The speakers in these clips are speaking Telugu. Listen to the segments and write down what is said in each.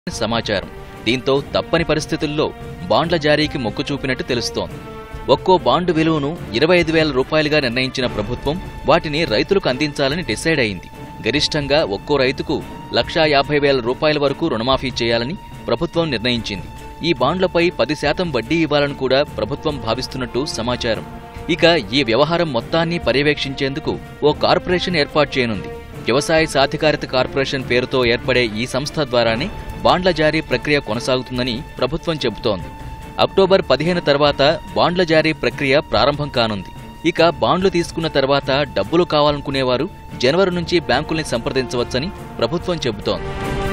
సమాచారం దీంతో తప్పని పరిస్థితుల్లో బాండ్ల జారీకి మొక్కు చూపినట్టు తెలుస్తోంది ఒక్కో బాండు విలువను ఇరవై ఐదు వేల రూపాయలుగా నిర్ణయించిన ప్రభుత్వం వాటిని రైతులకు అందించాలని డిసైడ్ అయింది గరిష్టంగా ఒక్కో రైతుకు లక్షా యాభై వేల రూపాయల వరకు రుణమాఫీ చేయాలని ప్రభుత్వం నిర్ణయించింది ఈ బాండ్లపై పది శాతం వడ్డీ ఇవ్వాలని కూడా ప్రభుత్వం భావిస్తున్నట్టు సమాచారం ఇక ఈ వ్యవహారం మొత్తాన్ని పర్యవేక్షించేందుకు ఓ కార్పొరేషన్ ఏర్పాటు చేయనుంది వ్యవసాయ సాధికారిత కార్పొరేషన్ పేరుతో ఏర్పడే ఈ సంస్థ ద్వారానే బాండ్ల జారీ ప్రక్రియ కొనసాగుతుందని ప్రభుత్వం చెబుతోంది అక్టోబర్ పదిహేను తర్వాత బాండ్ల జారీ ప్రక్రియ ప్రారంభం కానుంది ఇక బాండ్లు తీసుకున్న తర్వాత డబ్బులు కావాలనుకునేవారు జనవరి నుంచి బ్యాంకుల్ని సంప్రదించవచ్చని ప్రభుత్వం చెబుతోంది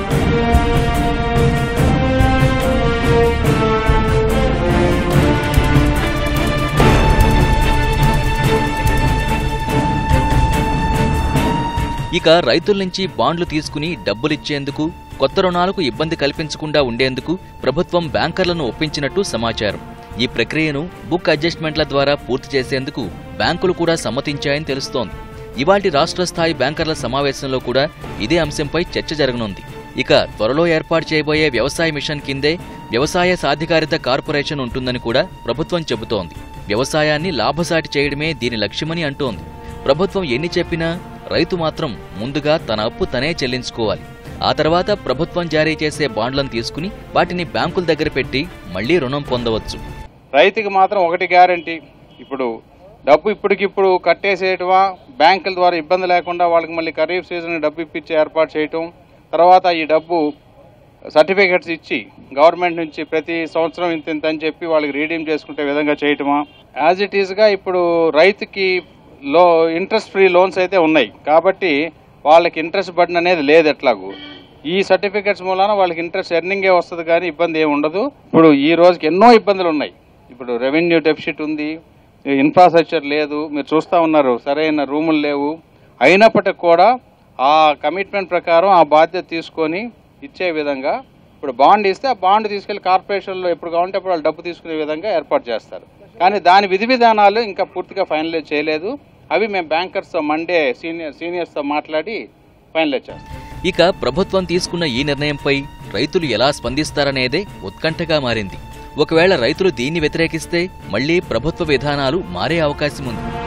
ఇక రైతుల నుంచి బాండ్లు తీసుకుని డబ్బులిచ్చేందుకు కొత్త రుణాలకు ఇబ్బంది కల్పించకుండా ఉండేందుకు ప్రభుత్వం బ్యాంకర్లను ఒప్పించినట్టు సమాచారం ఈ ప్రక్రియను బుక్ అడ్జస్ట్మెంట్ల ద్వారా పూర్తి చేసేందుకు బ్యాంకులు కూడా సమ్మతించాయని తెలుస్తోంది ఇవాటి రాష్ట్ర స్థాయి బ్యాంకర్ల సమావేశంలో కూడా ఇదే అంశంపై చర్చ జరగనుంది ఇక త్వరలో ఏర్పాటు చేయబోయే వ్యవసాయ మిషన్ కిందే వ్యవసాయ సాధికారిత కార్పొరేషన్ ఉంటుందని కూడా ప్రభుత్వం చెబుతోంది వ్యవసాయాన్ని లాభసాటి చేయడమే దీని లక్ష్యమని అంటోంది ప్రభుత్వం ఎన్ని చెప్పినా రైతు మాత్రం ముందుగా తన అప్పు తనే చెల్లించుకోవాలి ఆ తర్వాత ప్రభుత్వం జారీ చేసే బాండ్లను తీసుకుని వాటిని బ్యాంకుల దగ్గర పెట్టి మళ్లీ రుణం పొందవచ్చు రైతుకి మాత్రం ఒకటి గ్యారంటీ ఇప్పుడు డబ్బు ఇప్పటికిప్పుడు కట్టేసేయటమా బ్యాంకుల ద్వారా ఇబ్బంది లేకుండా వాళ్ళకి మళ్ళీ ఖరీఫ్ సీజన్ డబ్బు ఇప్పించి ఏర్పాటు చేయటం తర్వాత ఈ డబ్బు సర్టిఫికెట్స్ ఇచ్చి గవర్నమెంట్ నుంచి ప్రతి సంవత్సరం ఇంత ఇంత అని చెప్పి వాళ్ళకి రీడీమ్ చేసుకునే విధంగా చేయటమా యాజ్ ఇట్ ఈస్గా ఇప్పుడు రైతుకి లో ఇంట్రెస్ట్ ఫ్రీ లోన్స్ అయితే ఉన్నాయి కాబట్టి వాళ్ళకి ఇంట్రెస్ట్ బర్డన్ అనేది లేదు ఎట్లాగూ ఈ సర్టిఫికెట్స్ మూలాన వాళ్ళకి ఇంట్రెస్ట్ ఎర్నింగే వస్తుంది కానీ ఇబ్బంది ఏమి ఉండదు ఇప్పుడు ఈ రోజుకి ఎన్నో ఇబ్బందులు ఉన్నాయి ఇప్పుడు రెవెన్యూ డెఫిసిట్ ఉంది ఇన్ఫ్రాస్ట్రక్చర్ లేదు మీరు చూస్తూ ఉన్నారు సరైన రూములు లేవు అయినప్పటికి కూడా ఆ కమిట్మెంట్ ప్రకారం ఆ బాధ్యత తీసుకొని ఇచ్చే విధంగా ఇప్పుడు బాండ్ ఇస్తే ఆ బాండ్ తీసుకెళ్లి కార్పొరేషన్లో ఎప్పుడు కావాలంటే అప్పుడు వాళ్ళు డబ్బు తీసుకునే విధంగా ఏర్పాటు చేస్తారు కానీ దాని విధి విధానాలు ఇంకా పూర్తిగా ఫైనలైజ్ చేయలేదు అవి మేము బ్యాంకర్స్తో మండే సీనియర్ సీనియర్స్తో మాట్లాడి ఫైనలైజ్ చేస్తాం ఇక ప్రభుత్వం తీసుకున్న ఈ నిర్ణయంపై రైతులు ఎలా స్పందిస్తారనేదే ఉత్కంఠగా మారింది ఒకవేళ రైతులు దీన్ని వ్యతిరేకిస్తే మళ్లీ ప్రభుత్వ విధానాలు మారే అవకాశం ఉంది